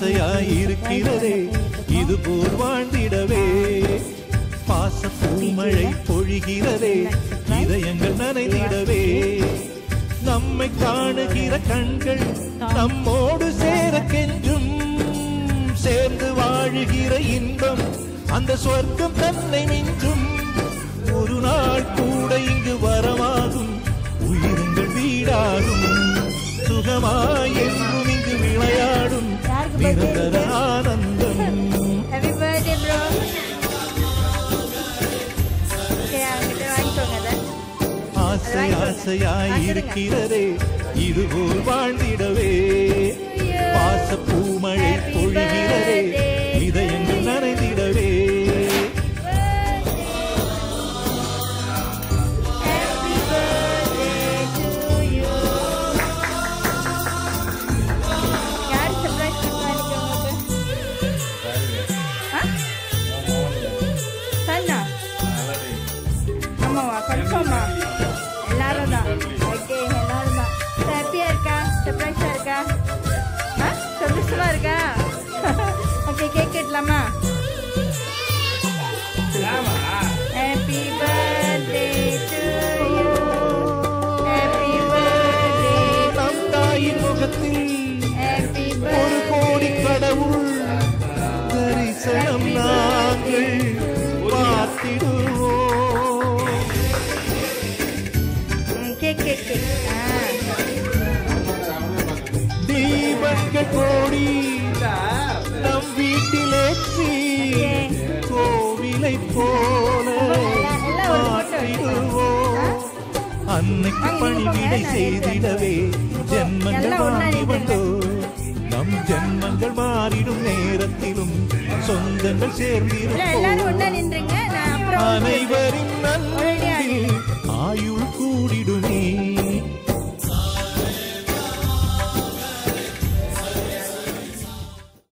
ஆசையாயிருக்கிறதே இது போல் வாழ்ந்திடவே பாச பூமழை பொழிகிறதே இதயங்கள் நனைந்திடவே நம்மை காணுகிற கண்கள் நம்மோடு சேர கெஞ்சும் சேர்ந்து வாழுகிற இன்பம் அந்த சொர்க்கம் தன்னை மிஞ்சும் ஒரு நாள் கூட இங்கு வரமாகும் உயிரங்கள் வீடாகும் சுகமாய் என்றும் இங்கு விளையாடும் நிரந்தர ஆனந்தம் ஹாப்பி பர்த்டே ப்ரோ சரி அவங்ககிட்ட வாங்கிக்கோங்க அதை ஆசை ஆசையாய் இருக்கிறதே இதுபோல் வாழ்ந்திடவே பாச பூமழை பொழிகிறதே இதயங்கள் நனைந்திடவே ஹாப்பி பர்த்டே டு யூ யார் சர்ப்ரைஸ் பண்ணுவாங்க உங்களுக்கு ஆ சன்னா ஆமாவா கன்ஃபார்மா எல்லாரும் தான் ஓகே எல்லாரும் தான் ஹாப்பியா இருக்கா சர்ப்ரைஸா இருக்கா ஆ சந்தோஷமா இருக்கா ஓகே கேக் கட்டலாமா happy birthday to you happy birthday நம் தாயின் முகத்தில் ஹாப்பி ஒரு கோடி பர்த்டே கடவுள் தரிசனம் நாங்கள் பார்த்திடுவோம் கேக் கேக் கேக் ஆ தீபங்கள் கோடி நம் வீட்டிலேற்றி கோவிலை போல மாற்றிடுவோம் அன்னைக்கு பணிவிடை செய்திடவே ஜென்மங்கள் மாறி வந்தோ நம் ஜென்மங்கள் மாறிடும் நேரத்திலும் சொந்தங்கள் இல்ல எல்லாரும் சேர்ந்திருப்போம் ஒண்ணா நின்றுங்க நான் அப்புறம் அனைவரின் நன்மையில் ஆயுள் கூடிடுமே